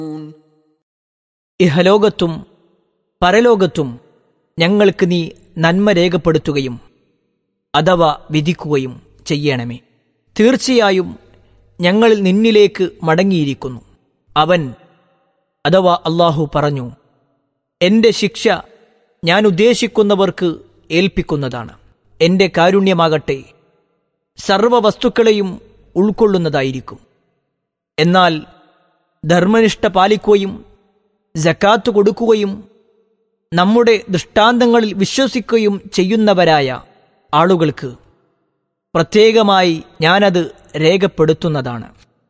ഇഹലോകത്തും പരലോകത്തും ഞങ്ങൾക്ക് നീ നന്മ രേഖപ്പെടുത്തുകയും അഥവാ വിധിക്കുകയും ചെയ്യണമേ തീർച്ചയായും ഞങ്ങൾ നിന്നിലേക്ക് മടങ്ങിയിരിക്കുന്നു അവൻ അഥവാ അള്ളാഹു പറഞ്ഞു എന്റെ ശിക്ഷ ഞാൻ ഉദ്ദേശിക്കുന്നവർക്ക് ഏൽപ്പിക്കുന്നതാണ് എന്റെ കാരുണ്യമാകട്ടെ സർവ വസ്തുക്കളെയും ഉൾക്കൊള്ളുന്നതായിരിക്കും എന്നാൽ ധർമ്മനിഷ്ഠ പാലിക്കുകയും ജക്കാത്ത് കൊടുക്കുകയും നമ്മുടെ ദൃഷ്ടാന്തങ്ങളിൽ വിശ്വസിക്കുകയും ചെയ്യുന്നവരായ ആളുകൾക്ക് പ്രത്യേകമായി ഞാനത് രേഖപ്പെടുത്തുന്നതാണ്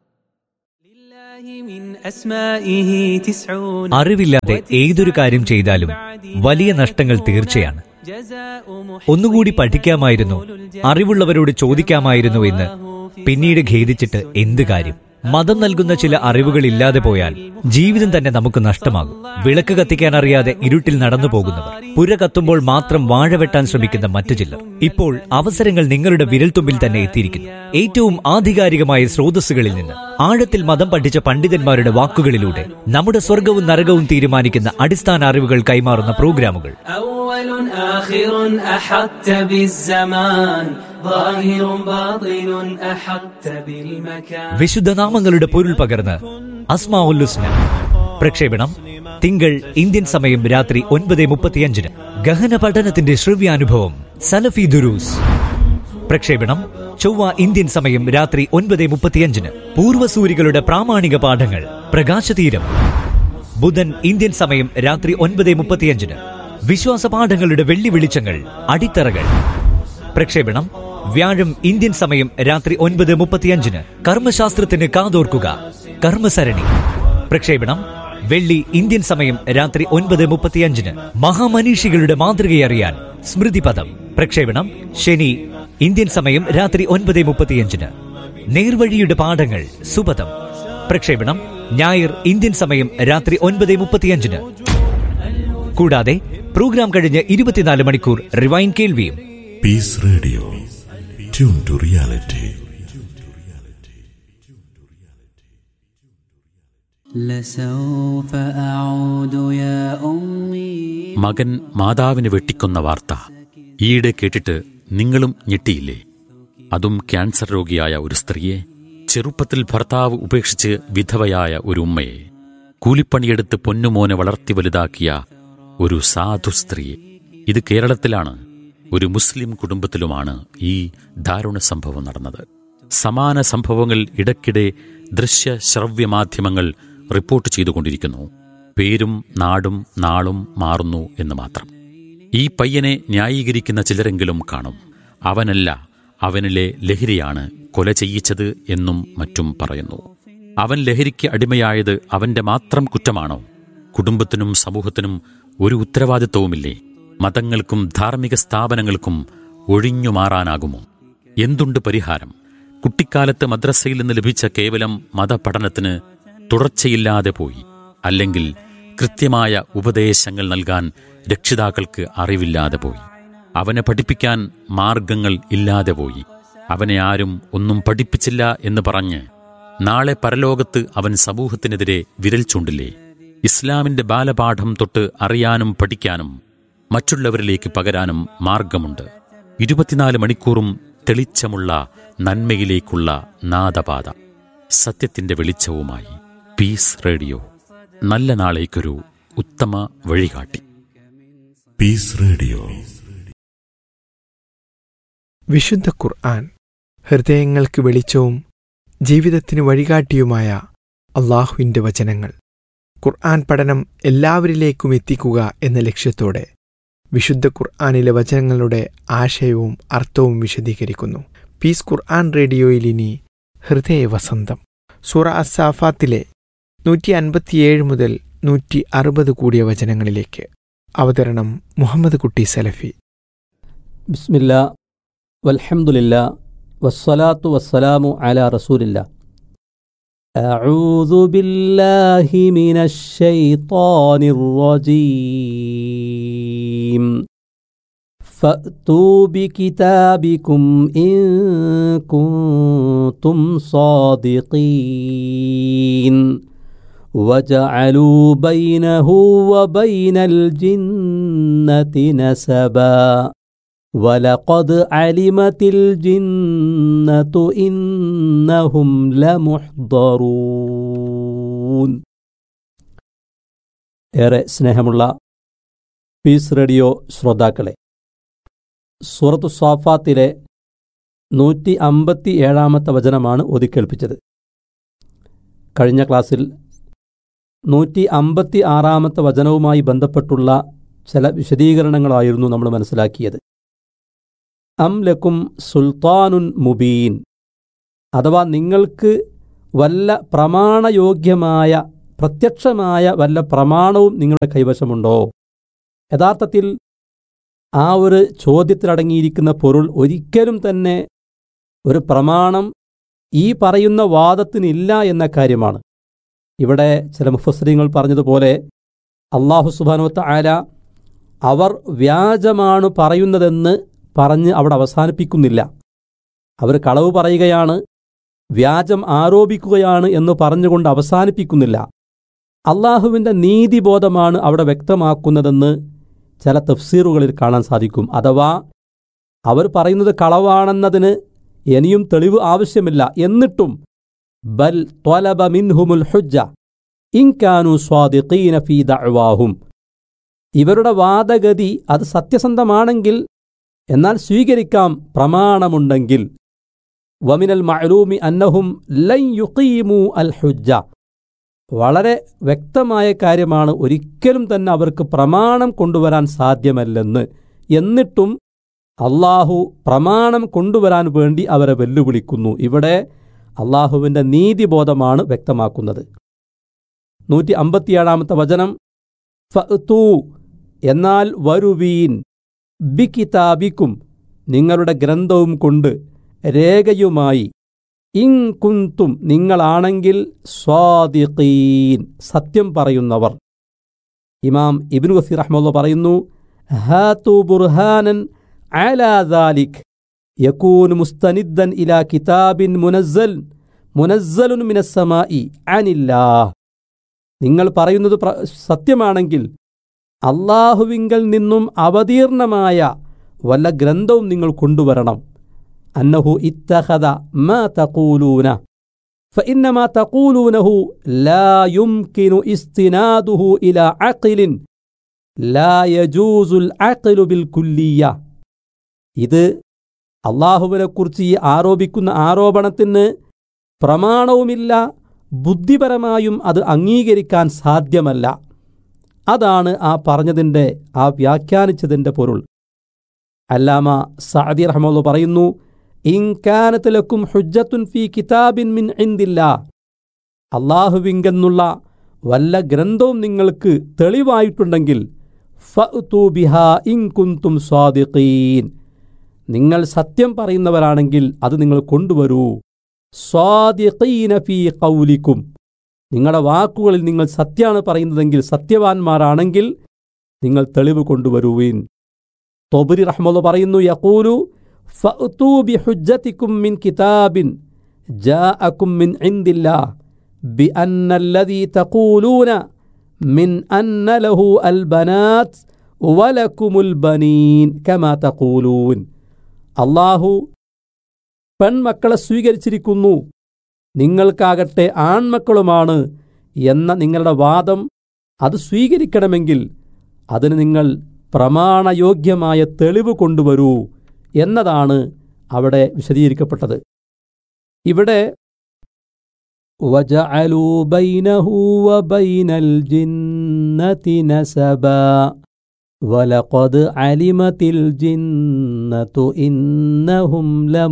അറിവില്ലാതെ ഏതൊരു കാര്യം ചെയ്താലും വലിയ നഷ്ടങ്ങൾ തീർച്ചയാണ് ഒന്നുകൂടി പഠിക്കാമായിരുന്നു അറിവുള്ളവരോട് ചോദിക്കാമായിരുന്നു എന്ന് പിന്നീട് ഖേദിച്ചിട്ട് എന്ത് കാര്യം മതം നൽകുന്ന ചില അറിവുകൾ ഇല്ലാതെ പോയാൽ ജീവിതം തന്നെ നമുക്ക് നഷ്ടമാകും വിളക്ക് കത്തിക്കാൻ അറിയാതെ ഇരുട്ടിൽ നടന്നു പോകുന്നവർ പുര കത്തുമ്പോൾ മാത്രം വാഴ വെട്ടാൻ ശ്രമിക്കുന്ന മറ്റു ചിലർ ഇപ്പോൾ അവസരങ്ങൾ നിങ്ങളുടെ വിരൽത്തുമ്പിൽ തന്നെ എത്തിയിരിക്കുന്നു ഏറ്റവും ആധികാരികമായ സ്രോതസ്സുകളിൽ നിന്ന് ആഴത്തിൽ മതം പഠിച്ച പണ്ഡിതന്മാരുടെ വാക്കുകളിലൂടെ നമ്മുടെ സ്വർഗവും നരകവും തീരുമാനിക്കുന്ന അടിസ്ഥാന അറിവുകൾ കൈമാറുന്ന പ്രോഗ്രാമുകൾ أول آخر أحطت بالزمان ظاهر باطن أحطت بالمكان വിശുദ്ധനാമങ്ങളുടെ പൊരുൾ പകർന്ന് അസ്മാഉല്ലുസ്ന പ്രക്ഷേപണം തിങ്കൾ ഇന്ത്യൻ സമയം രാത്രി ഒൻപത് മുപ്പത്തിയഞ്ചിന് ഗഹന പഠനത്തിന്റെ ശ്രവ്യാനുഭവം സലഫി ദുരൂസ് പ്രക്ഷേപണം ചൊവ്വ ഇന്ത്യൻ സമയം രാത്രി ഒൻപത് മുപ്പത്തിയഞ്ചിന് പൂർവ്വസൂരികളുടെ പ്രാമാണിക പാഠങ്ങൾ പ്രകാശതീരം ബുധൻ ഇന്ത്യൻ സമയം രാത്രി ഒൻപത് മുപ്പത്തിയഞ്ചിന് വിശ്വാസ പാഠങ്ങളുടെ വെള്ളി വെളിച്ചങ്ങൾ അടിത്തറകൾ പ്രക്ഷേപണം വ്യാഴം ഇന്ത്യൻ സമയം രാത്രി ഒൻപത് മുപ്പത്തിയഞ്ചിന് കർമ്മശാസ്ത്രത്തിന് കാതോർക്കുക കർമ്മസരണി പ്രക്ഷേപണം വെള്ളി ഇന്ത്യൻ സമയം രാത്രി ഒൻപത് മുപ്പത്തിയഞ്ചിന് മഹാമനീഷികളുടെ മാതൃകയറിയാൻ സ്മൃതിപദം പ്രക്ഷേപണം ശനി ഇന്ത്യൻ സമയം രാത്രി ഒൻപത് മുപ്പത്തിയഞ്ചിന് നേർവഴിയുടെ പാഠങ്ങൾ സുപദം പ്രക്ഷേപണം ഞായർ ഇന്ത്യൻ സമയം രാത്രി ഒൻപത് മുപ്പത്തിയഞ്ചിന് കൂടാതെ പ്രോഗ്രാം കഴിഞ്ഞ് ഇരുപത്തിനാല് മണിക്കൂർ റിവൈൻ കേൾവിയും Peace Radio. Tune to reality. لسوف أعود يا أمي മകൻ മാതാവിനെ വെട്ടിക്കൊന്ന വാർത്ത ഈയിടെ കേട്ടിട്ട് നിങ്ങളും ഞെട്ടിയില്ലേ അതും ക്യാൻസർ രോഗിയായ ഒരു സ്ത്രീയെ ചെറുപ്പത്തിൽ ഭർത്താവ് ഉപേക്ഷിച്ച് വിധവയായ ഒരു ഉമ്മയെ കൂലിപ്പണിയെടുത്ത് പൊന്നുമോനെ വളർത്തി വലുതാക്കിയ ഒരു സാധു സ്ത്രീയെ ഇത് കേരളത്തിലാണ് ഒരു മുസ്ലിം കുടുംബത്തിലുമാണ് ഈ ദാരുണ സംഭവം നടന്നത് സമാന സംഭവങ്ങൾ ഇടയ്ക്കിടെ ദൃശ്യ ശ്രവ്യ മാധ്യമങ്ങൾ റിപ്പോർട്ട് ചെയ്തുകൊണ്ടിരിക്കുന്നു പേരും നാടും നാളും മാറുന്നു എന്ന് മാത്രം ഈ പയ്യനെ ന്യായീകരിക്കുന്ന ചിലരെങ്കിലും കാണും അവനല്ല അവനിലെ ലഹരിയാണ് കൊല ചെയ്യിച്ചത് എന്നും മറ്റും പറയുന്നു അവൻ ലഹരിക്ക് അടിമയായത് അവന്റെ മാത്രം കുറ്റമാണോ കുടുംബത്തിനും സമൂഹത്തിനും ഒരു ഉത്തരവാദിത്വവുമില്ലേ മതങ്ങൾക്കും ധാർമ്മിക സ്ഥാപനങ്ങൾക്കും ഒഴിഞ്ഞു മാറാനാകുമോ എന്തുണ്ട് പരിഹാരം കുട്ടിക്കാലത്ത് മദ്രസയിൽ നിന്ന് ലഭിച്ച കേവലം മതപഠനത്തിന് തുടർച്ചയില്ലാതെ പോയി അല്ലെങ്കിൽ കൃത്യമായ ഉപദേശങ്ങൾ നൽകാൻ രക്ഷിതാക്കൾക്ക് അറിവില്ലാതെ പോയി അവനെ പഠിപ്പിക്കാൻ മാർഗങ്ങൾ ഇല്ലാതെ പോയി അവനെ ആരും ഒന്നും പഠിപ്പിച്ചില്ല എന്ന് പറഞ്ഞ് നാളെ പരലോകത്ത് അവൻ സമൂഹത്തിനെതിരെ വിരൽ ചൂണ്ടില്ലേ ഇസ്ലാമിന്റെ ബാലപാഠം തൊട്ട് അറിയാനും പഠിക്കാനും മറ്റുള്ളവരിലേക്ക് പകരാനും മാർഗമുണ്ട് ഇരുപത്തിനാല് മണിക്കൂറും തെളിച്ചമുള്ള നന്മയിലേക്കുള്ള നാദപാത സത്യത്തിന്റെ വെളിച്ചവുമായി പീസ് റേഡിയോ നല്ല നാളേക്കൊരു ഉത്തമ വഴികാട്ടി Peace Radio. വിശുദ്ധ ഖുർആൻ ഹൃദയങ്ങൾക്ക് വെളിച്ചവും ജീവിതത്തിന് വഴികാട്ടിയുമായ അള്ളാഹുവിൻ്റെ വചനങ്ങൾ ഖുർആൻ പഠനം എല്ലാവരിലേക്കും എത്തിക്കുക എന്ന ലക്ഷ്യത്തോടെ വിശുദ്ധ ഖുർആനിലെ വചനങ്ങളുടെ ആശയവും അർത്ഥവും വിശദീകരിക്കുന്നു പീസ് ഖുർആൻ റേഡിയോയിൽ ഇനി ഹൃദയ വസന്തം സൂറ അസാഫാത്തിലെ നൂറ്റി അൻപത്തിയേഴ് മുതൽ നൂറ്റി അറുപത് കൂടിയ വചനങ്ങളിലേക്ക് അവതരണം മുഹമ്മദ് കുട്ടി സലഫി بسم الله والحمد لله والصلاة والسلام على رسول الله أعوذ بالله من الشيطان الرجيم فأتوا بكتابكم إن كنتم صادقين وجعلوا بينه وبين الجنة نسبا ولقد علمت الجنة إنهم لمحضرون ഏറെ സ്നേഹമുള്ള പീസ് റേഡിയോ ശ്രോതാക്കളെ സൂറത്തു സ്വാഫാത്തിലെ നൂറ്റി അമ്പത്തി ഏഴാമത്തെ വചനമാണ് ഒതുക്കേൽപ്പിച്ചത് കഴിഞ്ഞ ക്ലാസ്സിൽ നൂറ്റി അമ്പത്തി ആറാമത്തെ വചനവുമായി ബന്ധപ്പെട്ടുള്ള ചില വിശദീകരണങ്ങളായിരുന്നു നമ്മൾ മനസ്സിലാക്കിയത് അം ലക്കും സുൽത്താനുൻ മുബീൻ അഥവാ നിങ്ങൾക്ക് വല്ല പ്രമാണയോഗ്യമായ പ്രത്യക്ഷമായ വല്ല പ്രമാണവും നിങ്ങളുടെ കൈവശമുണ്ടോ യഥാർത്ഥത്തിൽ ആ ഒരു ചോദ്യത്തിലടങ്ങിയിരിക്കുന്ന പൊരുൾ ഒരിക്കലും തന്നെ ഒരു പ്രമാണം ഈ പറയുന്ന വാദത്തിനില്ല എന്ന കാര്യമാണ് ഇവിടെ ചില മുഫസ്രീങ്ങൾ പറഞ്ഞതുപോലെ അള്ളാഹു സുബാനുവത്ത ആല അവർ വ്യാജമാണ് പറയുന്നതെന്ന് പറഞ്ഞ് അവിടെ അവസാനിപ്പിക്കുന്നില്ല അവർ കളവ് പറയുകയാണ് വ്യാജം ആരോപിക്കുകയാണ് എന്ന് പറഞ്ഞുകൊണ്ട് അവസാനിപ്പിക്കുന്നില്ല അള്ളാഹുവിൻ്റെ നീതിബോധമാണ് അവിടെ വ്യക്തമാക്കുന്നതെന്ന് ചില തഫ്സീറുകളിൽ കാണാൻ സാധിക്കും അഥവാ അവർ പറയുന്നത് കളവാണെന്നതിന് ഇനിയും തെളിവ് ആവശ്യമില്ല എന്നിട്ടും ബൽ ത്വലബ മിൻഹുമുൽ ഹുജ്ജ ഇൻകാനു സ്വാദിഖീന ഫീ ദഅ്വാഹും ഇവരുടെ വാദഗതി അത് സത്യസന്ധമാണെങ്കിൽ എന്നാൽ സ്വീകരിക്കാം പ്രമാണമുണ്ടെങ്കിൽ വമിനൽ മഅലൂമി അന്നഹും ലൻ യുഖീമു അൽ ഹുജ്ജ വളരെ വ്യക്തമായ കാര്യമാണ് ഒരിക്കലും തന്നെ അവർക്ക് പ്രമാണം കൊണ്ടുവരാൻ സാധ്യമല്ലെന്ന് എന്നിട്ടും അള്ളാഹു പ്രമാണം കൊണ്ടുവരാൻ വേണ്ടി അവരെ വെല്ലുവിളിക്കുന്നു ഇവിടെ അള്ളാഹുവിൻ്റെ നീതിബോധമാണ് വ്യക്തമാക്കുന്നത് നൂറ്റി അമ്പത്തിയേഴാമത്തെ വചനം ഫഅ്തൂ എന്നാൽ വരുവീൻ ബി കിതാബിക്കും നിങ്ങളുടെ ഗ്രന്ഥവും കൊണ്ട് രേഖയുമായി ഇൻ കുന്തും നിങ്ങളാണെങ്കിൽ സ്വാദിഖീൻ സത്യം പറയുന്നവർ ഇമാം ഇബ്നു വസീർ റഹ്മുള്ള പറയുന്നു ഹാത്തു ബുർഹാനൻ അലാ ദാലിക് യകൂൻ മുസ്തനിദ്ദൻ ഇലാ കിതാബിൻ മുനസ്സൽ മുനസ്സലുൻ മിനസ്സമായി അനില്ലാ നിങ്ങൾ പറയുന്നത് പ്ര- സത്യമാണെങ്കിൽ അള്ളാഹുവിങ്കൽ നിന്നും അവതീർണമായ വല്ല ഗ്രന്ഥവും നിങ്ങൾ കൊണ്ടുവരണം അന്നഹു ഇത്തഹദ മാ തഖൂലൂന فإنما تقولونه لا يمكن استناده إلى عقل لا يجوز العقل بالكلية ഇത് അള്ളാഹുവിനെക്കുറിച്ച് ഈ ആരോപിക്കുന്ന ആരോപണത്തിന് പ്രമാണവുമില്ല ബുദ്ധിപരമായും അത് അംഗീകരിക്കാൻ സാധ്യമല്ല അതാണ് ആ പറഞ്ഞതിൻ്റെ ആ വ്യാഖ്യാനിച്ചതിൻ്റെ പൊരുൾ അല്ലാമ സഅദി റഹ്മുള്ള പറയുന്നു ഇൻകാനത്ത് ലക്കും ഹുജ്ജത്തുൻ ഫി കിതാബിൻ മിൻ ഇന്ദില്ല അള്ളാഹുവിങ്കെന്നുള്ള വല്ല ഗ്രന്ഥവും നിങ്ങൾക്ക് തെളിവായിട്ടുണ്ടെങ്കിൽ ഫഅ്തു ബിഹാ ഇൻ കുന്തും സ്വാദിഖീൻ നിങ്ങൾ സത്യം പറയുന്നവരാണെങ്കിൽ അത് നിങ്ങൾ കൊണ്ടുവരൂ സ്വാദിഖീന ഫീ ഖൗലിക്കും നിങ്ങളുടെ വാക്കുകളിൽ നിങ്ങൾ സത്യമാണ് പറയുന്നതെങ്കിൽ സത്യവാന്മാരാണെങ്കിൽ നിങ്ങൾ തെളിവ് കൊണ്ടുവരുവീൻ തൊബരി റഹ്മുള്ള പറയുന്നു യഖൂലു ഫഅ്തൂ ബിഹുജ്ജതിക്കും മിൻ കിതാബിൻ ജാഅക്കും മിൻ ഇൻദില്ലാ بأن الذي تقولون من أن له البنات ولكم البنين كما تقولون അള്ളാഹു പെൺമക്കളെ സ്വീകരിച്ചിരിക്കുന്നു നിങ്ങൾക്കാകട്ടെ ആൺമക്കളുമാണ് എന്ന നിങ്ങളുടെ വാദം അത് സ്വീകരിക്കണമെങ്കിൽ അതിന് നിങ്ങൾ പ്രമാണയോഗ്യമായ തെളിവ് കൊണ്ടുവരൂ എന്നതാണ് അവിടെ വിശദീകരിക്കപ്പെട്ടത് ഇവിടെ وجعلوا بينه وبين الجنة نسبا ولقد علمت الجنة إنهم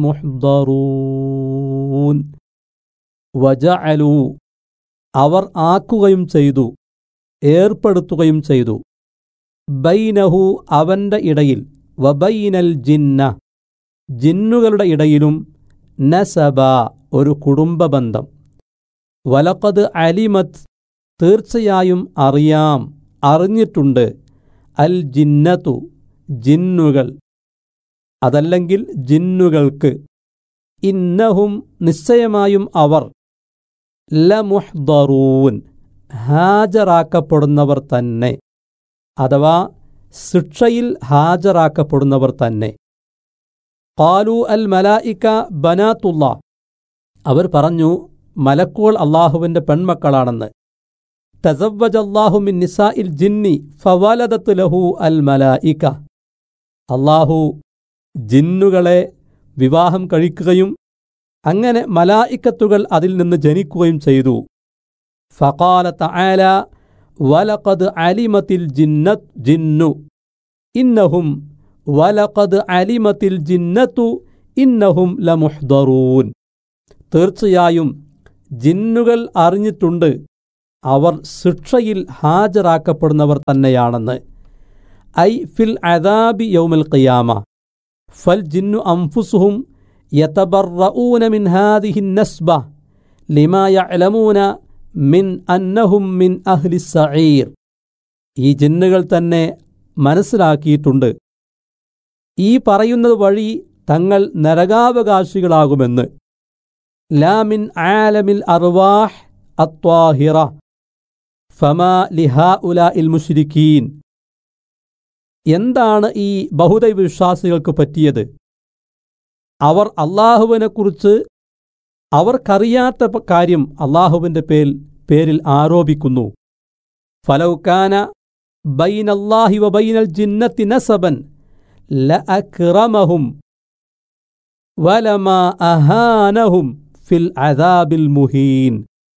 لمحضرون وجعلوا അവർ ആക്കുകയും ചെയ്തു ഏർപ്പെടുത്തുകയും ചെയ്തു ബൈനഹു അവന്റെ ഇടയിൽ വബൈനൽ ജിന്ന ജിന്നുകളുടെ ഇടയിലും നസബ ഒരു കുടുംബ ബന്ധം വലക്കത് അലിമത് തീർച്ചയായും അറിയാം അറിഞ്ഞിട്ടുണ്ട് അൽ ജിന്നതു ജിന്നുകൾ അതല്ലെങ്കിൽ ജിന്നുകൾക്ക് ഇന്നഹും നിശ്ചയമായും അവർ ലമുഹ്ദറൂൻ ഹാജരാക്കപ്പെടുന്നവർ തന്നെ അഥവാ ശിക്ഷയിൽ ഹാജരാക്കപ്പെടുന്നവർ തന്നെ കാലു അൽ മലായിക്ക ബനാത്തുള്ള അവർ പറഞ്ഞു മലക്കുകൾ അള്ളാഹുവിൻ്റെ പെൺമക്കളാണെന്ന് തസവ്വജ അള്ളാഹുമിൻ നിസാഇൽ ജിന്നി ഫവലദത്ത് ലഹു അൽ മലായിക്ക അള്ളാഹു ജിന്നുകളെ വിവാഹം കഴിക്കുകയും അങ്ങനെ മലായിക്കത്തുകൾ അതിൽ നിന്ന് ജനിക്കുകയും ചെയ്തു ഫഖാല തആല വലഖദ് അലിമത്തിൽ ജിന്നത്ത് ജിന്നു ഇന്നഹും വലഖദ് അലിമത്തിൽ ജിന്നത്തു ഇന്നഹും ലമുഹ്ദറൂൻ തീർച്ചയായും ജിന്നുകൾ അറിഞ്ഞിട്ടുണ്ട് അവർ ശിക്ഷയിൽ ഹാജരാക്കപ്പെടുന്നവർ തന്നെയാണെന്ന് ഐ ഫിൽ അദാബി യൗമൽ ഖിയാമ ഫൽ ജിന്നു അംഫുസുഹും യതബറഊന മിൻ ഹാദിഹി നസ്ബ ലിമാ യഅലമൂന മിൻ അന്നഹും മിൻ അഹ്ലി സഈർ ഈ ജിന്നുകൾ തന്നെ മനസ്സിലാക്കിയിട്ടുണ്ട് ഈ പറയുന്നത് വഴി തങ്ങൾ നരകാവകാശികളാകുമെന്ന് ലാമിൻ ആലമിൽ അർവാഹ് അത്വാഹിറ ഫമാ ലിഹാ ഉല ഇൽ മുഷ്രിക്കീൻ എന്താണ് ഈ ബഹുദൈവ വിശ്വാസികൾക്ക് പറ്റിയത് അവർ അള്ളാഹുവിനെക്കുറിച്ച് അവർക്കറിയാത്ത പ- കാര്യം അള്ളാഹുവിൻ്റെ പേരിൽ പേരിൽ ആരോപിക്കുന്നു ഫലൗക്കാന ബൈനല്ലാഹി വ ബൈനൽ ജിന്നത്തി നസബൻ ലഅക്രമഹും വലമാ അഹാനഹും ഫിൽ അദാബിൽ മുഹീൻ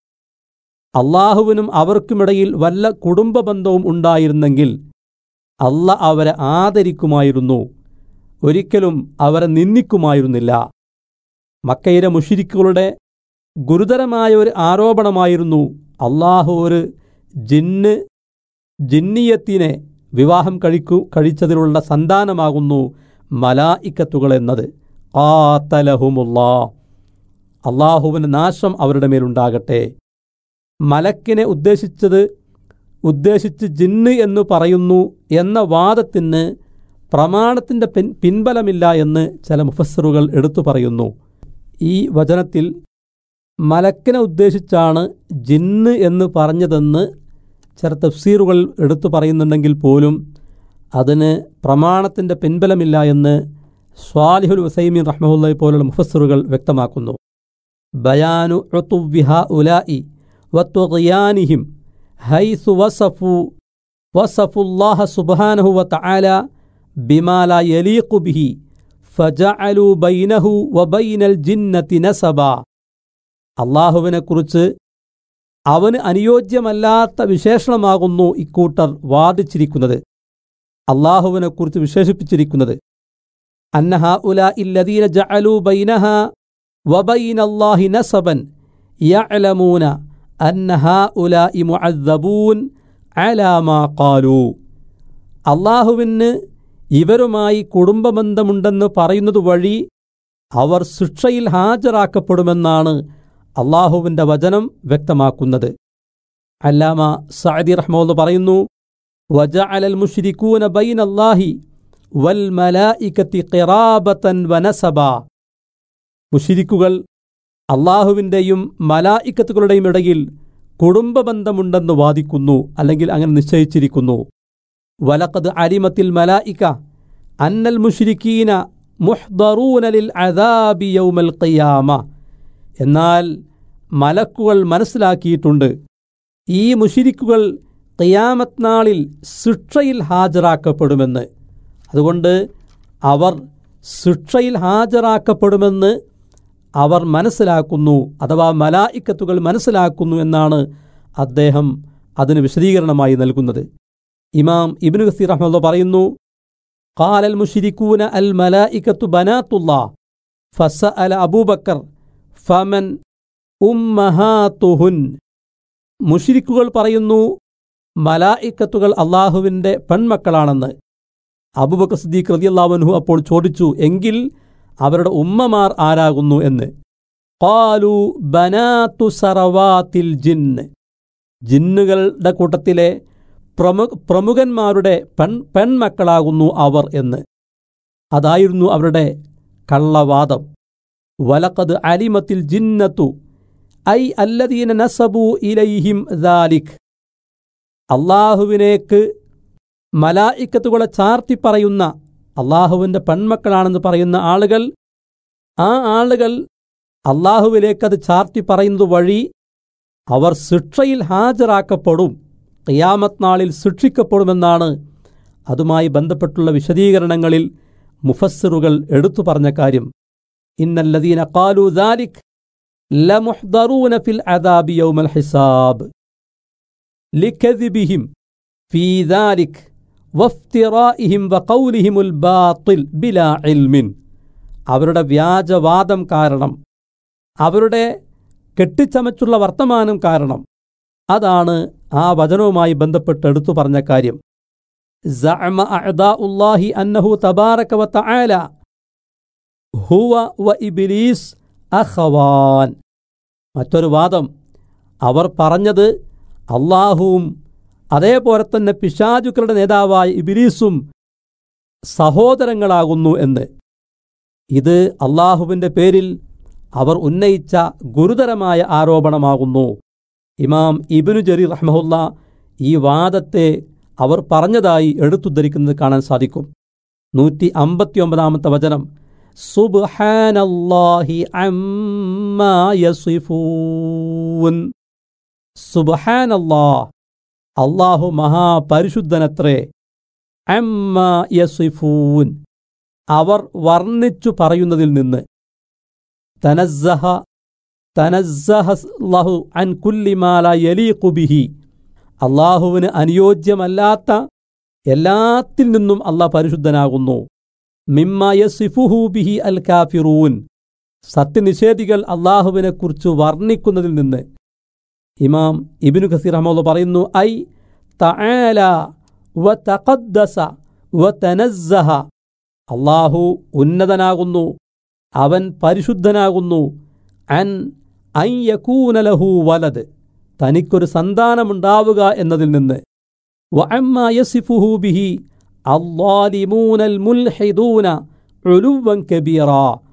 അള്ളാഹുവിനും അവർക്കുമിടയിൽ വല്ല കുടുംബ ബന്ധവും ഉണ്ടായിരുന്നെങ്കിൽ അല്ല അവരെ ആദരിക്കുമായിരുന്നു ഒരിക്കലും അവരെ നിന്ദിക്കുമായിരുന്നില്ല മക്കയിലെ മുഷിരിക്കുകളുടെ ഗുരുതരമായ ഒരു ആരോപണമായിരുന്നു അള്ളാഹു ഒരു ജിന്ന് ജിന്നിയത്തിനെ വിവാഹം കഴിക്കു കഴിച്ചതിലുള്ള സന്താനമാകുന്നു മലായിക്കത്തുകൾ എന്നത് കാത്തലഹുമുല്ലാ അള്ളാഹുവിന് നാശം അവരുടെ മേലുണ്ടാകട്ടെ മലക്കിനെ ഉദ്ദേശിച്ചത് ഉദ്ദേശിച്ച് ജിന്ന് എന്ന് പറയുന്നു എന്ന വാദത്തിന് പ്രമാണത്തിൻ്റെ പിൻ പിൻബലമില്ല എന്ന് ചില മുഫസ്സറുകൾ എടുത്തു പറയുന്നു ഈ വചനത്തിൽ മലക്കിനെ ഉദ്ദേശിച്ചാണ് ജിന്ന് എന്ന് പറഞ്ഞതെന്ന് ചില തഫ്സീറുകൾ എടുത്തു പറയുന്നുണ്ടെങ്കിൽ പോലും അതിന് പ്രമാണത്തിൻ്റെ പിൻബലമില്ല എന്ന് സ്വാലിഹുൽ വസൈമീൻ റഹ്മുല്ലയെ പോലുള്ള മുഫസ്സറുകൾ വ്യക്തമാക്കുന്നു ബയാനു ഉത്തുവ്വിഹ ഉലായി വത്വയാനിഹിം ഹൈസു വസഫു വസഫുല്ലാഹ സുബ്ഹാനഹു വതആല ബിമാ ലാ യലീഖു ബിഹി ഫജഅലു ബൈനഹു വബൈനൽ ജിന്നത്തി നസബ അള്ളാഹുവിനെക്കുറിച്ച് അവന് അനുയോജ്യമല്ലാത്ത വിശേഷണമാകുന്നു ഇക്കൂട്ടർ വാദിച്ചിരിക്കുന്നത് അള്ളാഹുവിനെക്കുറിച്ച് വിശേഷിപ്പിച്ചിരിക്കുന്നത് അന്നഹ ഉല ഇല്ലദീന ജഅലു ബൈനഹ വബൈനല്ലാഹി നസബൻ യഅലമൂന അന്നഹ ഉല മുഅദ്ദബൂൻ അലാ മാ ഖാലൂ അള്ളാഹുവിന് ഇവരുമായി കുടുംബബന്ധമുണ്ടെന്ന് പറയുന്നത് വഴി അവർ ശിക്ഷയിൽ ഹാജരാക്കപ്പെടുമെന്നാണ് അള്ളാഹുവിൻ്റെ വചനം വ്യക്തമാക്കുന്നത് അല്ലാമ സഅദി റഹ്മോന്ന് പറയുന്നു وجعل المشركون بين الله والملائكة قرابة ونسبا മുഷിരിക്കുകൾ അള്ളാഹുവിൻ്റെയും മലായിക്കത്തുകളുടെയും ഇടയിൽ കുടുംബബന്ധമുണ്ടെന്ന് വാദിക്കുന്നു അല്ലെങ്കിൽ അങ്ങനെ നിശ്ചയിച്ചിരിക്കുന്നു വലക്കത് അലിമത്തിൽ മലായിക്ക അന്നൽ മുഷിരിക്കീന മുഹ്ദറൂനലിൽ അദാബി യൗമൽ ഖിയാമ എന്നാൽ മലക്കുകൾ മനസ്സിലാക്കിയിട്ടുണ്ട് ഈ മുഷിരിക്കുകൾ ഖിയാമത്ത് നാളിൽ ശിക്ഷയിൽ ഹാജരാക്കപ്പെടുമെന്ന് അതുകൊണ്ട് അവർ ശിക്ഷയിൽ ഹാജരാക്കപ്പെടുമെന്ന് അവർ മനസ്സിലാക്കുന്നു അഥവാ മലായിക്കത്തുകൾ മനസ്സിലാക്കുന്നു എന്നാണ് അദ്ദേഹം അതിന് വിശദീകരണമായി നൽകുന്നത് ഇമാം ഇബ്നു ഖസീർ റഹ്മുള്ള പറയുന്നു ഖാലൽ മുഷിരിക്കൂന അൽ മലായിക്കത്തു ബനാത്തുല്ലാ ഫസ അല അബൂബക്കർ ഫമൻ ഉമ്മഹാത്തുഹുൻ മുഷിരിക്കുകൾ പറയുന്നു മലായിക്കത്തുകൾ അള്ളാഹുവിൻ്റെ പെൺമക്കളാണെന്ന് അബുബക്കർ സിദ്ദീഖ് റതിയല്ലാവൻഹു അപ്പോൾ ചോദിച്ചു എങ്കിൽ അവരുടെ ഉമ്മമാർ ആരാകുന്നു എന്ന് ഖാലു ബനാത്തു സറവാത്തിൽ ജിന്ന് ജിന്നുകളുടെ കൂട്ടത്തിലെ പ്രമു പ്രമുഖന്മാരുടെ പെൺ പെൺമക്കളാകുന്നു അവർ എന്ന് അതായിരുന്നു അവരുടെ കള്ളവാദം വലക്കത് അലിമത്തിൽ ജിന്നത്തു ഐ അല്ലദീന നസബു ഇലൈഹിം ദാലിഖ് അള്ളാഹുവിനേക്ക് മലായിക്കത്തുകളെ ചാർത്തി പറയുന്ന അള്ളാഹുവിൻ്റെ പെൺമക്കളാണെന്ന് പറയുന്ന ആളുകൾ ആ ആളുകൾ അള്ളാഹുവിലേക്കത് ചാർത്തി പറയുന്നത് വഴി അവർ ശിക്ഷയിൽ ഹാജരാക്കപ്പെടും ഖിയാമത്ത് നാളിൽ ശിക്ഷിക്കപ്പെടുമെന്നാണ് അതുമായി ബന്ധപ്പെട്ടുള്ള വിശദീകരണങ്ങളിൽ മുഫസ്സിറുകൾ എടുത്തു പറഞ്ഞ കാര്യം ഇന്നല്ലദീന ഖാലു ദാലിക് ലമുഹ്ദറൂന ഫിൽ അദാബി യൗമൽ ഹിസാബ് ലികദിബിഹിം ഫീ ദാലിക് വഫ്തിറാഇഹിം വഖൗലിഹിമുൽ ബാത്തിൽ ബിലാ ഇൽമിൻ അവരുടെ വ്യാജവാദം കാരണം അവരുടെ കെട്ടിച്ചമച്ചുള്ള വർത്തമാനം കാരണം അതാണ് ആ വചനവുമായി ബന്ധപ്പെട്ട് എടുത്തു പറഞ്ഞ കാര്യം زعم أعداء الله أنه تبارك وتعالى هو وإبليس أخوان മറ്റൊരു വാദം അവർ പറഞ്ഞത് അള്ളാഹുവും അതേപോലെ തന്നെ പിശാചുക്കളുടെ നേതാവായ ഇബിലീസും സഹോദരങ്ങളാകുന്നു എന്ന് ഇത് അള്ളാഹുവിൻ്റെ പേരിൽ അവർ ഉന്നയിച്ച ഗുരുതരമായ ആരോപണമാകുന്നു ഇമാം ഇബിനു ജരി റഹ്മഹുല്ല ഈ വാദത്തെ അവർ പറഞ്ഞതായി എടുത്തുദ്ധരിക്കുന്നത് കാണാൻ സാധിക്കും നൂറ്റി അമ്പത്തിയൊമ്പതാമത്തെ വചനം സുബ്ഹാനല്ലാഹി അമ്മാ യസിഫൂൻ സുബ്ഹാനല്ലാ അള്ളാഹു മഹാപരിശുദ്ധനത്രേ അമ്മാ യസിഫൂൻ അവർ വർണ്ണിച്ചു പറയുന്നതിൽ നിന്ന് തനസ്സഹ തനസ്സഹ ലഹു അൻ കുല്ലിമാല യലീഖു ബിഹി അള്ളാഹുവിന് അനുയോജ്യമല്ലാത്ത എല്ലാത്തിൽ നിന്നും അള്ളാഹ് പരിശുദ്ധനാകുന്നു മിമ്മയ സിഫുഹു ബിഹി അൽ കാഫിറൂൻ സത്യനിഷേധികൾ അള്ളാഹുവിനെക്കുറിച്ച് വർണ്ണിക്കുന്നതിൽ നിന്ന് ഇമാം ഇബിനു ഖസീർ അഹമ്മദ് പറയുന്നു ഐ തആല വ തഖദ്ദസ വ തനസ്സഹ അള്ളാഹു ഉന്നതനാകുന്നു അവൻ പരിശുദ്ധനാകുന്നു അൻ അൻ യകൂനലഹു വലത് തനിക്കൊരു സന്താനമുണ്ടാവുക എന്നതിൽ നിന്ന് വഅമ്മ യസിഫുഹു ബിഹി അല്ലാലിമൂനൽ മുൽഹിദൂന ഉലുവൻ കബീറ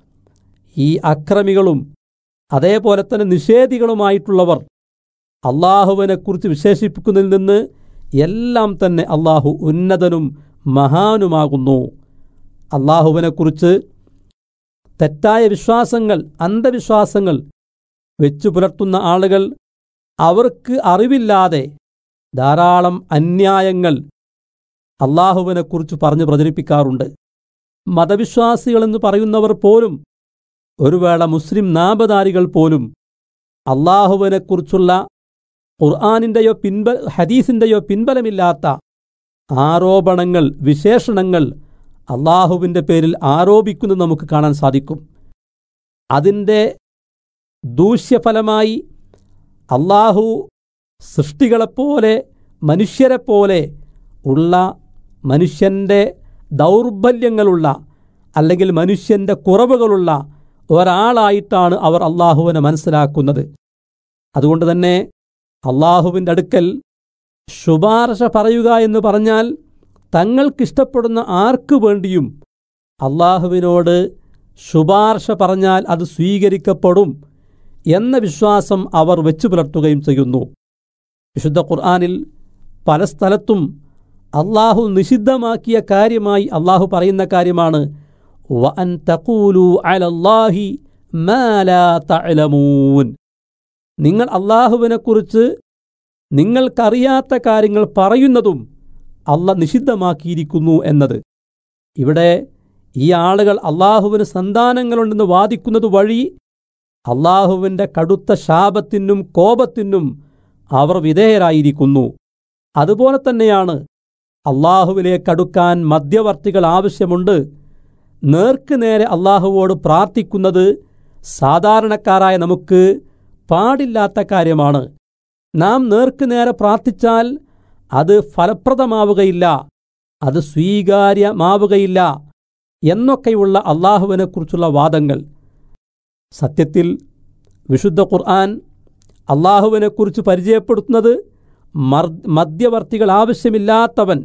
ഈ അക്രമികളും അതേപോലെ തന്നെ നിഷേധികളുമായിട്ടുള്ളവർ അള്ളാഹുവിനെക്കുറിച്ച് വിശേഷിപ്പിക്കുന്നതിൽ നിന്ന് എല്ലാം തന്നെ അള്ളാഹു ഉന്നതനും മഹാനുമാകുന്നു അള്ളാഹുവിനെക്കുറിച്ച് തെറ്റായ വിശ്വാസങ്ങൾ അന്ധവിശ്വാസങ്ങൾ വെച്ചു പുലർത്തുന്ന ആളുകൾ അവർക്ക് അറിവില്ലാതെ ധാരാളം അന്യായങ്ങൾ അള്ളാഹുവിനെക്കുറിച്ച് പറഞ്ഞു പ്രചരിപ്പിക്കാറുണ്ട് മതവിശ്വാസികളെന്ന് പറയുന്നവർ പോലും ഒരു വേള മുസ്ലിം നാമധാരികൾ പോലും അള്ളാഹുവിനെക്കുറിച്ചുള്ള ഖുർആാനിൻ്റെയോ പിൻബ ഹദീസിൻ്റെയോ പിൻബലമില്ലാത്ത ആരോപണങ്ങൾ വിശേഷണങ്ങൾ അള്ളാഹുവിൻ്റെ പേരിൽ ആരോപിക്കുന്നത് നമുക്ക് കാണാൻ സാധിക്കും അതിൻ്റെ ദൂഷ്യഫലമായി അള്ളാഹു സൃഷ്ടികളെപ്പോലെ മനുഷ്യരെപ്പോലെ ഉള്ള മനുഷ്യൻ്റെ ദൗർബല്യങ്ങളുള്ള അല്ലെങ്കിൽ മനുഷ്യൻ്റെ കുറവുകളുള്ള ഒരാളായിട്ടാണ് അവർ അള്ളാഹുവിനെ മനസ്സിലാക്കുന്നത് അതുകൊണ്ട് തന്നെ അള്ളാഹുവിൻ്റെ അടുക്കൽ ശുപാർശ പറയുക എന്ന് പറഞ്ഞാൽ തങ്ങൾക്കിഷ്ടപ്പെടുന്ന ആർക്കു വേണ്ടിയും അള്ളാഹുവിനോട് ശുപാർശ പറഞ്ഞാൽ അത് സ്വീകരിക്കപ്പെടും എന്ന വിശ്വാസം അവർ വെച്ചു പുലർത്തുകയും ചെയ്യുന്നു വിശുദ്ധ ഖുർആാനിൽ പല സ്ഥലത്തും അള്ളാഹു നിഷിദ്ധമാക്കിയ കാര്യമായി അള്ളാഹു പറയുന്ന കാര്യമാണ് വഅൻ തഖൂലു അലല്ലാഹി മാ ലാ തഅലമൂൻ നിങ്ങൾ അള്ളാഹുവിനെക്കുറിച്ച് നിങ്ങൾക്കറിയാത്ത കാര്യങ്ങൾ പറയുന്നതും അല്ല നിഷിദ്ധമാക്കിയിരിക്കുന്നു എന്നത് ഇവിടെ ഈ ആളുകൾ അള്ളാഹുവിന് സന്താനങ്ങളുണ്ടെന്ന് വാദിക്കുന്നത് വഴി അള്ളാഹുവിൻ്റെ കടുത്ത ശാപത്തിനും കോപത്തിനും അവർ വിധേയരായിരിക്കുന്നു അതുപോലെ തന്നെയാണ് അള്ളാഹുവിലേക്കടുക്കാൻ മധ്യവർത്തികൾ ആവശ്യമുണ്ട് നേർക്ക് നേരെ അള്ളാഹുവോട് പ്രാർത്ഥിക്കുന്നത് സാധാരണക്കാരായ നമുക്ക് പാടില്ലാത്ത കാര്യമാണ് നാം നേർക്ക് നേരെ പ്രാർത്ഥിച്ചാൽ അത് ഫലപ്രദമാവുകയില്ല അത് സ്വീകാര്യമാവുകയില്ല എന്നൊക്കെയുള്ള അള്ളാഹുവിനെക്കുറിച്ചുള്ള വാദങ്ങൾ സത്യത്തിൽ വിശുദ്ധ ഖുർആൻ അള്ളാഹുവിനെക്കുറിച്ച് പരിചയപ്പെടുത്തുന്നത് മർ മധ്യവർത്തികൾ ആവശ്യമില്ലാത്തവൻ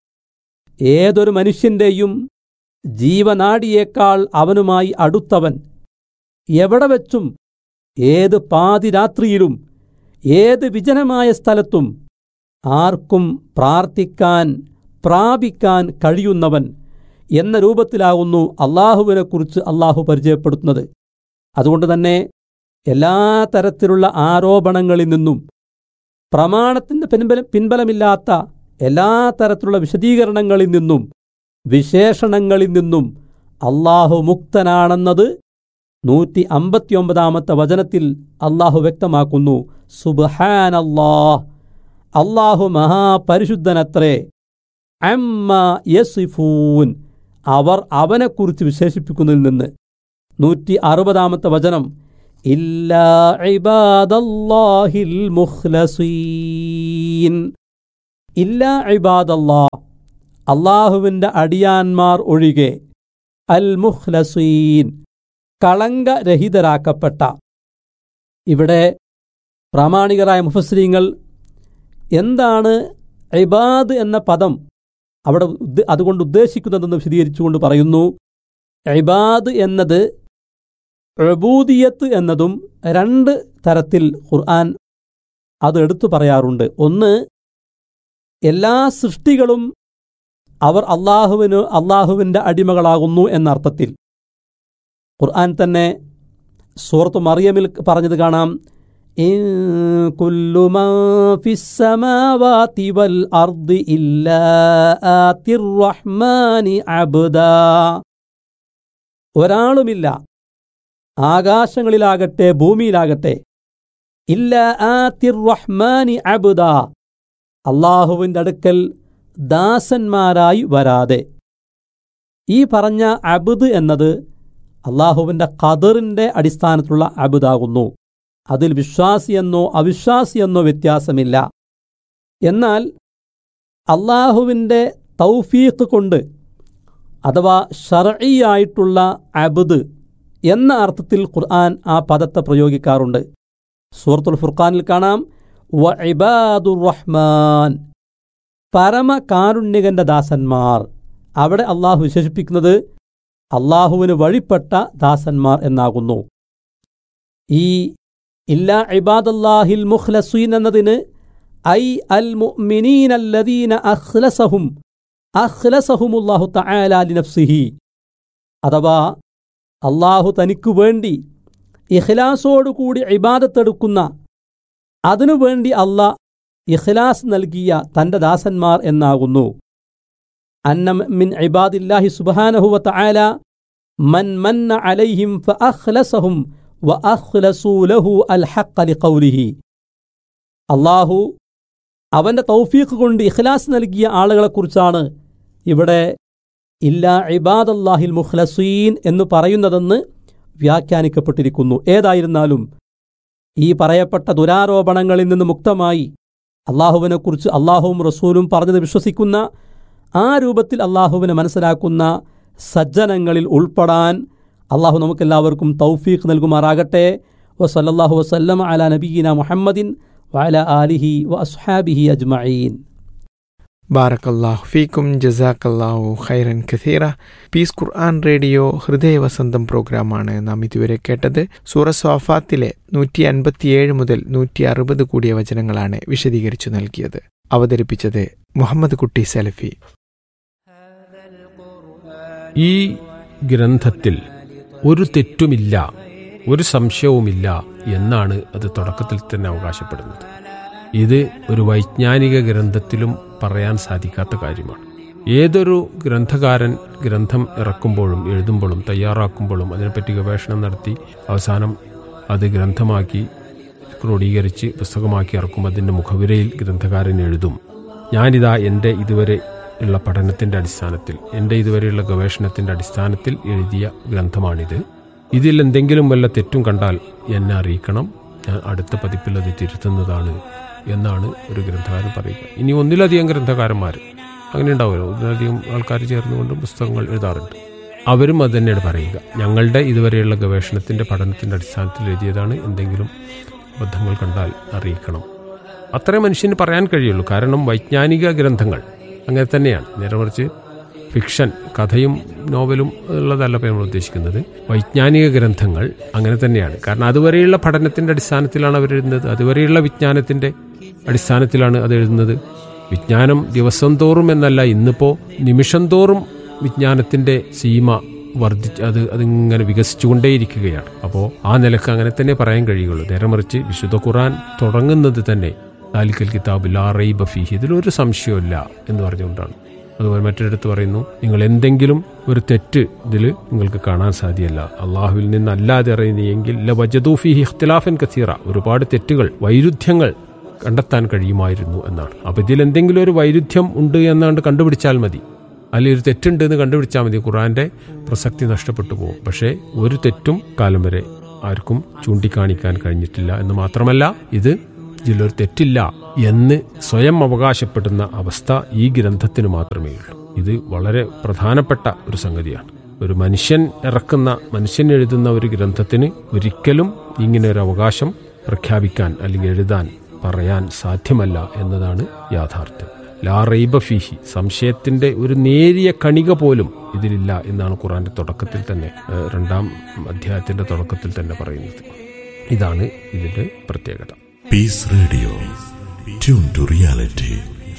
ഏതൊരു മനുഷ്യൻ്റെയും ജീവനാടിയേക്കാൾ അവനുമായി അടുത്തവൻ എവിടെ വെച്ചും ഏത് പാതിരാത്രിയിലും ഏത് വിജനമായ സ്ഥലത്തും ആർക്കും പ്രാർത്ഥിക്കാൻ പ്രാപിക്കാൻ കഴിയുന്നവൻ എന്ന രൂപത്തിലാകുന്നു അള്ളാഹുവിനെക്കുറിച്ച് അള്ളാഹു പരിചയപ്പെടുത്തുന്നത് അതുകൊണ്ട് തന്നെ എല്ലാ തരത്തിലുള്ള ആരോപണങ്ങളിൽ നിന്നും പ്രമാണത്തിൻ്റെ പിൻബല പിൻബലമില്ലാത്ത എല്ലാ തരത്തിലുള്ള വിശദീകരണങ്ങളിൽ നിന്നും വിശേഷണങ്ങളിൽ നിന്നും അള്ളാഹു മുക്തനാണെന്നത് നൂറ്റി അമ്പത്തിയൊമ്പതാമത്തെ വചനത്തിൽ അള്ളാഹു വ്യക്തമാക്കുന്നു സുബ്ഹാനല്ലാഹ് അള്ളാഹു മഹാപരിശുദ്ധനത്രേ അമ്മ യസിഫൂൻ അവർ അവനെക്കുറിച്ച് വിശേഷിപ്പിക്കുന്നതിൽ നിന്ന് നൂറ്റി അറുപതാമത്തെ വചനം ഇല്ലാ ഇബാദല്ലാഹിൽ മുഖ്ലസീൻ ഇല്ലാ ഇബാദല്ലാ അള്ളാഹുവിൻ്റെ അടിയാന്മാർ ഒഴികെ അൽ മുഖ്ലസീൻ കളങ്കരഹിതരാക്കപ്പെട്ട ഇവിടെ പ്രാമാണികരായ മുഫസ്രീങ്ങൾ എന്താണ് ഇബാദ് എന്ന പദം അവിടെ ഉദ്ദ- അതുകൊണ്ട് ഉദ്ദേശിക്കുന്നതെന്ന് വിശദീകരിച്ചുകൊണ്ട് പറയുന്നു ഇബാദ് എന്നത് പ്രബൂദിയത്ത് എന്നതും രണ്ട് തരത്തിൽ ഖുർആൻ അത് എടുത്തു പറയാറുണ്ട് ഒന്ന് എല്ലാ സൃഷ്ടികളും അവർ അള്ളാഹുവിന് അള്ളാഹുവിൻ്റെ അടിമകളാകുന്നു എന്ന അർത്ഥത്തിൽ ഖുർആൻ തന്നെ സൂറത്ത് മറിയമിൽ പറഞ്ഞത് കാണാം ഇൻ കുല്ലു മൻ ഫിസ് സമാവാതി വൽ അർദി ഇല്ലാ ആതിർ റഹ്മാനി അബ്ദാ ഒരാളുമില്ല ആകാശങ്ങളിലാകട്ടെ ഭൂമിയിലാകട്ടെ ഇല്ല ആതിർ റഹ്മാനി അബ്ദ അള്ളാഹുവിൻ്റെ അടുക്കൽ ദാസന്മാരായി വരാതെ ഈ പറഞ്ഞ അബുദ് എന്നത് അള്ളാഹുവിൻ്റെ ഖദറിൻ്റെ അടിസ്ഥാനത്തിലുള്ള അബുദാകുന്നു അതിൽ വിശ്വാസിയെന്നോ അവിശ്വാസിയെന്നോ വ്യത്യാസമില്ല എന്നാൽ അള്ളാഹുവിൻ്റെ തൗഫീഖ് കൊണ്ട് അഥവാ ഷർഈയായിട്ടുള്ള അബുദ് എന്ന അർത്ഥത്തിൽ ഖുർആൻ ആ പദത്തെ പ്രയോഗിക്കാറുണ്ട് സൂറത്തുൽ ഫുർഖാനിൽ കാണാം വ ഇബാദുർ റഹ്മാൻ പരമകാരുണ്യകന്റെ ദാസന്മാർ അവിടെ അള്ളാഹു വിശേഷിപ്പിക്കുന്നത് അള്ളാഹുവിന് വഴിപ്പെട്ട ദാസന്മാർ എന്നാകുന്നു ഈ ഇല്ലാ ഇബാദല്ലാഹിൽ മുഖ്ലസീൻ എന്നതിന് ഐ അൽ മുഅ്മിനീന അല്ലദീന അഖ്ലസഹും അഖ്ലസഹുമുല്ലാഹു തആല ലിനഫ്സിഹി അഥവാ അള്ളാഹു തനിക്കു വേണ്ടി ഇഖ്ലാസോടുകൂടി ഇബാദത്തെടുക്കുന്ന അതിനുവേണ്ടി അല്ല ഇഖ്ലാസ് നൽകിയ തന്റെ ദാസന്മാർ എന്നാകുന്നു അന്ന മിൻ ഇബാദില്ലാഹി സുബ്ഹാനഹു വ തആല മൻ മന്ന അലൈഹിം ഫഅഖ്ലസഹും വഅഖ്ലസൂ ലഹു അൽ ഹഖ്ഖ ലിഖൗലിഹി അല്ലാഹു അവന്റെ തൗഫീഖ് കൊണ്ട് ഇഖ്ലാസ് നൽകിയ ആളുകളെക്കുറിച്ചാണ് ഇവിടെ ഇല്ലാ ഇബാദല്ലാഹിൽ മുഖ്ലസീൻ എന്ന് പറയുന്നതെന്ന് വ്യാഖ്യാനിക്കപ്പെട്ടിരിക്കുന്നു ഏതായിരുന്നാലും ഈ പറയപ്പെട്ട ദുരാരോപണങ്ങളിൽ നിന്ന് മുക്തമായി അള്ളാഹുവിനെക്കുറിച്ച് അള്ളാഹുവും റസൂലും പറഞ്ഞത് വിശ്വസിക്കുന്ന ആ രൂപത്തിൽ അള്ളാഹുവിനെ മനസ്സിലാക്കുന്ന സജ്ജനങ്ങളിൽ ഉൾപ്പെടാൻ അള്ളാഹു നമുക്കെല്ലാവർക്കും തൗഫീഖ് നൽകുമാറാകട്ടെ വസല്ലാഹു വസ്ല്ലം അല നബീന മുഹമ്മദിൻ വഅല ആലിഹി വ അസ്ഹാബിഹി അജ്മഈൻ ബാറക്കല്ലാഹു ഫീക്കും ജസാക്കല്ലാഹു ഖൈറൻ ഖസീറ പീസ് ഖുർആൻ റേഡിയോ ഹൃദയവസന്തം പ്രോഗ്രാമാണ് നാം ഇതുവരെ കേട്ടത് സൂറ സോഫാത്തിലെ നൂറ്റി അൻപത്തിയേഴ് മുതൽ നൂറ്റി അറുപത് കൂടിയ വചനങ്ങളാണ് വിശദീകരിച്ചു നൽകിയത് അവതരിപ്പിച്ചത് മുഹമ്മദ് കുട്ടി സലഫി ഈ ഗ്രന്ഥത്തിൽ ഒരു തെറ്റുമില്ല ഒരു സംശയവുമില്ല എന്നാണ് അത് തുടക്കത്തിൽ തന്നെ അവകാശപ്പെടുന്നത് ഇത് ഒരു വൈജ്ഞാനിക ഗ്രന്ഥത്തിലും പറയാൻ സാധിക്കാത്ത കാര്യമാണ് ഏതൊരു ഗ്രന്ഥകാരൻ ഗ്രന്ഥം ഇറക്കുമ്പോഴും എഴുതുമ്പോഴും തയ്യാറാക്കുമ്പോഴും അതിനെപ്പറ്റി ഗവേഷണം നടത്തി അവസാനം അത് ഗ്രന്ഥമാക്കി ക്രോഡീകരിച്ച് പുസ്തകമാക്കി ഇറക്കും അതിൻ്റെ മുഖവിരയിൽ ഗ്രന്ഥകാരൻ എഴുതും ഞാനിതാ എൻ്റെ ഇതുവരെ ഉള്ള പഠനത്തിൻ്റെ അടിസ്ഥാനത്തിൽ എൻ്റെ ഇതുവരെയുള്ള ഗവേഷണത്തിൻ്റെ അടിസ്ഥാനത്തിൽ എഴുതിയ ഗ്രന്ഥമാണിത് ഇതിൽ എന്തെങ്കിലും വല്ല തെറ്റും കണ്ടാൽ എന്നെ അറിയിക്കണം ഞാൻ അടുത്ത പതിപ്പിൽ അത് തിരുത്തുന്നതാണ് എന്നാണ് ഒരു ഗ്രന്ഥകാരൻ പറയുക ഇനി ഒന്നിലധികം ഗ്രന്ഥകാരന്മാർ അങ്ങനെ ഉണ്ടാവുമല്ലോ ഒന്നിലധികം ആൾക്കാർ ചേർന്നുകൊണ്ട് പുസ്തകങ്ങൾ എഴുതാറുണ്ട് അവരും അത് തന്നെയാണ് പറയുക ഞങ്ങളുടെ ഇതുവരെയുള്ള ഗവേഷണത്തിൻ്റെ പഠനത്തിൻ്റെ അടിസ്ഥാനത്തിൽ എഴുതിയതാണ് എന്തെങ്കിലും അബദ്ധങ്ങൾ കണ്ടാൽ അറിയിക്കണം അത്രേ മനുഷ്യന് പറയാൻ കഴിയുള്ളൂ കാരണം വൈജ്ഞാനിക ഗ്രന്ഥങ്ങൾ അങ്ങനെ തന്നെയാണ് നേരെ മറിച്ച് ഫിക്ഷൻ കഥയും നോവലും ഉള്ളതല്ല ഇപ്പോൾ നമ്മൾ ഉദ്ദേശിക്കുന്നത് വൈജ്ഞാനിക ഗ്രന്ഥങ്ങൾ അങ്ങനെ തന്നെയാണ് കാരണം അതുവരെയുള്ള പഠനത്തിന്റെ അടിസ്ഥാനത്തിലാണ് അവരെഴുതുന്നത് അതുവരെയുള്ള വിജ്ഞാനത്തിന്റെ അടിസ്ഥാനത്തിലാണ് അത് എഴുതുന്നത് വിജ്ഞാനം ദിവസം തോറും എന്നല്ല ഇന്നിപ്പോൾ നിമിഷം തോറും വിജ്ഞാനത്തിൻ്റെ സീമ വർദ്ധിച്ച് അത് അതിങ്ങനെ വികസിച്ചുകൊണ്ടേയിരിക്കുകയാണ് അപ്പോൾ ആ നിലക്ക് അങ്ങനെ തന്നെ പറയാൻ കഴിയുള്ളൂ നേരെ മറിച്ച് വിശുദ്ധ ഖുറാൻ തുടങ്ങുന്നത് തന്നെ താലിക്കൽ കിതാബ് ലാ റൈബ ഫീഹി ഇതിലൊരു സംശയമില്ല എന്ന് പറഞ്ഞുകൊണ്ടാണ് അതുപോലെ മറ്റൊരിടത്ത് പറയുന്നു നിങ്ങൾ എന്തെങ്കിലും ഒരു തെറ്റ് ഇതിൽ നിങ്ങൾക്ക് കാണാൻ സാധ്യമല്ല അള്ളാഹുവിൽ നിന്നല്ലാതെ അറിയുന്നെങ്കിൽ ല വജദൂഫിഹി ഇഖ്തിലാഫൻ കസീറ ഒരുപാട് തെറ്റുകൾ വൈരുദ്ധ്യങ്ങൾ കണ്ടെത്താൻ കഴിയുമായിരുന്നു എന്നാണ് അപ്പോൾ ഇതിൽ എന്തെങ്കിലും ഒരു വൈരുദ്ധ്യം ഉണ്ട് എന്നാണ്ട് കണ്ടുപിടിച്ചാൽ മതി അല്ലെങ്കിൽ ഒരു തെറ്റുണ്ട് എന്ന് കണ്ടുപിടിച്ചാൽ മതി ഖുറാന്റെ പ്രസക്തി നഷ്ടപ്പെട്ടു പോകും പക്ഷേ ഒരു തെറ്റും കാലം വരെ ആർക്കും ചൂണ്ടിക്കാണിക്കാൻ കഴിഞ്ഞിട്ടില്ല എന്ന് മാത്രമല്ല ഇത് ഇതിലൊരു തെറ്റില്ല എന്ന് സ്വയം അവകാശപ്പെടുന്ന അവസ്ഥ ഈ ഗ്രന്ഥത്തിന് മാത്രമേ ഉള്ളൂ ഇത് വളരെ പ്രധാനപ്പെട്ട ഒരു സംഗതിയാണ് ഒരു മനുഷ്യൻ ഇറക്കുന്ന മനുഷ്യൻ എഴുതുന്ന ഒരു ഗ്രന്ഥത്തിന് ഒരിക്കലും ഇങ്ങനെ ഒരു അവകാശം പ്രഖ്യാപിക്കാൻ അല്ലെങ്കിൽ എഴുതാൻ പറയാൻ സാധ്യമല്ല എന്നതാണ് യാഥാർത്ഥ്യം ലാ റൈബ ഫീഹി സംശയത്തിന്റെ ഒരു നേരിയ കണിക പോലും ഇതിലില്ല എന്നാണ് ഖുറാന്റെ തുടക്കത്തിൽ തന്നെ ഏഹ്, രണ്ടാം അധ്യായത്തിന്റെ തുടക്കത്തിൽ തന്നെ പറയുന്നത് ഇതാണ് ഇതിന്റെ പ്രത്യേകത Peace Radio. Tune to reality.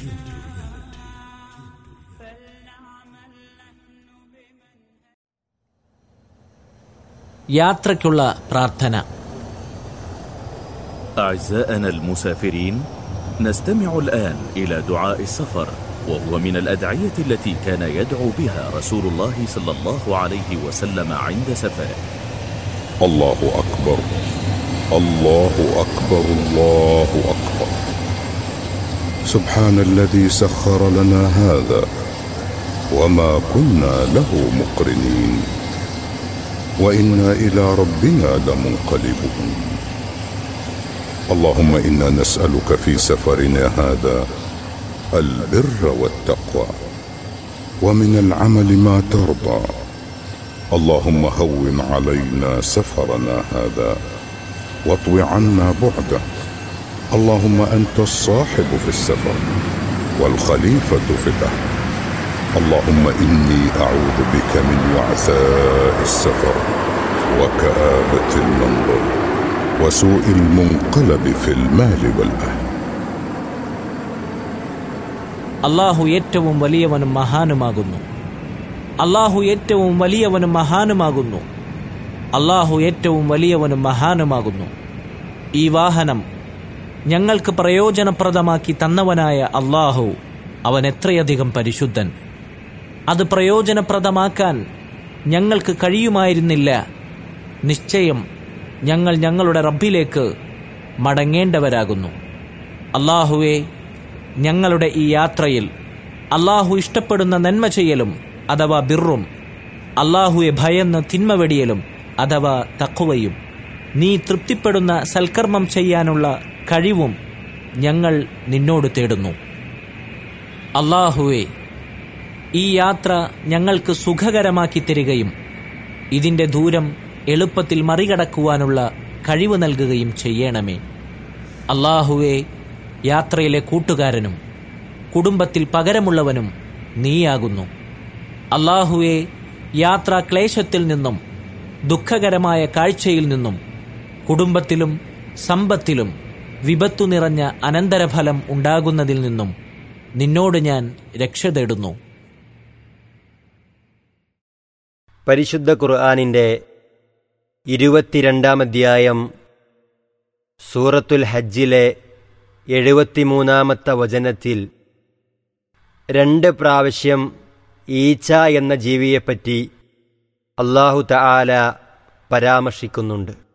യാത്രയ്ക്കുള്ള പ്രാർത്ഥന أعزائنا المسافرين نستمع الآن إلى دعاء السفر وهو من الأدعية التي كان يدعو بها رسول الله صلى الله عليه وسلم عند سفره الله أكبر الله أكبر الله أكبر سبحان الذي سخر لنا هذا وما كنا له مقرنين وإنا إلى ربنا لمنقلبون اللهم إنا نسألك في سفرنا هذا البر والتقوى ومن العمل ما ترضى اللهم هون علينا سفرنا هذا واطو عنا بعده اللهم انت الصاحب في السفر والخليفه في الاهل اللهم اني اعوذ بك من وعثاء السفر وكابه المنظر وسوء المنقلب في المال والاهل അള്ളാഹു ഏറ്റവും വലിയവനും മഹാനുമാകുന്നു അള്ളാഹു ഏറ്റവും വലിയവനും മഹാനുമാകുന്നു അള്ളാഹു ഏറ്റവും വലിയവനും മഹാനുമാകുന്നു ഈ വാഹനം ഞങ്ങൾക്ക് പ്രയോജനപ്രദമാക്കി തന്നവനായ അള്ളാഹു അവൻ എത്രയധികം പരിശുദ്ധൻ അത് പ്രയോജനപ്രദമാക്കാൻ ഞങ്ങൾക്ക് കഴിയുമായിരുന്നില്ല നിശ്ചയം ഞങ്ങൾ ഞങ്ങളുടെ റബ്ബിലേക്ക് മടങ്ങേണ്ടവരാകുന്നു അള്ളാഹുവെ ഞങ്ങളുടെ ഈ യാത്രയിൽ അള്ളാഹു ഇഷ്ടപ്പെടുന്ന നന്മ ചെയ്യലും അഥവാ ബിറും അള്ളാഹുവെ ഭയന്ന് തിന്മ വെടിയലും അഥവാ തക്കുവയും നീ തൃപ്തിപ്പെടുന്ന സൽക്കർമ്മം ചെയ്യാനുള്ള കഴിവും ഞങ്ങൾ നിന്നോട് തേടുന്നു അള്ളാഹുവെ ഈ യാത്ര ഞങ്ങൾക്ക് സുഖകരമാക്കി തരികയും ഇതിന്റെ ദൂരം എളുപ്പത്തിൽ മറികടക്കുവാനുള്ള കഴിവ് നൽകുകയും ചെയ്യണമേ അള്ളാഹുവെ യാത്രയിലെ കൂട്ടുകാരനും കുടുംബത്തിൽ പകരമുള്ളവനും നീയാകുന്നു അള്ളാഹുവെ യാത്രാ ക്ലേശത്തിൽ നിന്നും ദുഃഖകരമായ കാഴ്ചയിൽ നിന്നും കുടുംബത്തിലും സമ്പത്തിലും വിപത്തു നിറഞ്ഞ അനന്തരഫലം ഉണ്ടാകുന്നതിൽ നിന്നും നിന്നോട് ഞാൻ രക്ഷ തേടുന്നു പരിശുദ്ധ ഖുർആാനിൻ്റെ ഇരുപത്തിരണ്ടാം അധ്യായം സൂറത്തുൽ ഹജ്ജിലെ എഴുപത്തിമൂന്നാമത്തെ വചനത്തിൽ രണ്ട് പ്രാവശ്യം ഈച്ച എന്ന ജീവിയെപ്പറ്റി അള്ളാഹു തആല പരാമർശിക്കുന്നുണ്ട്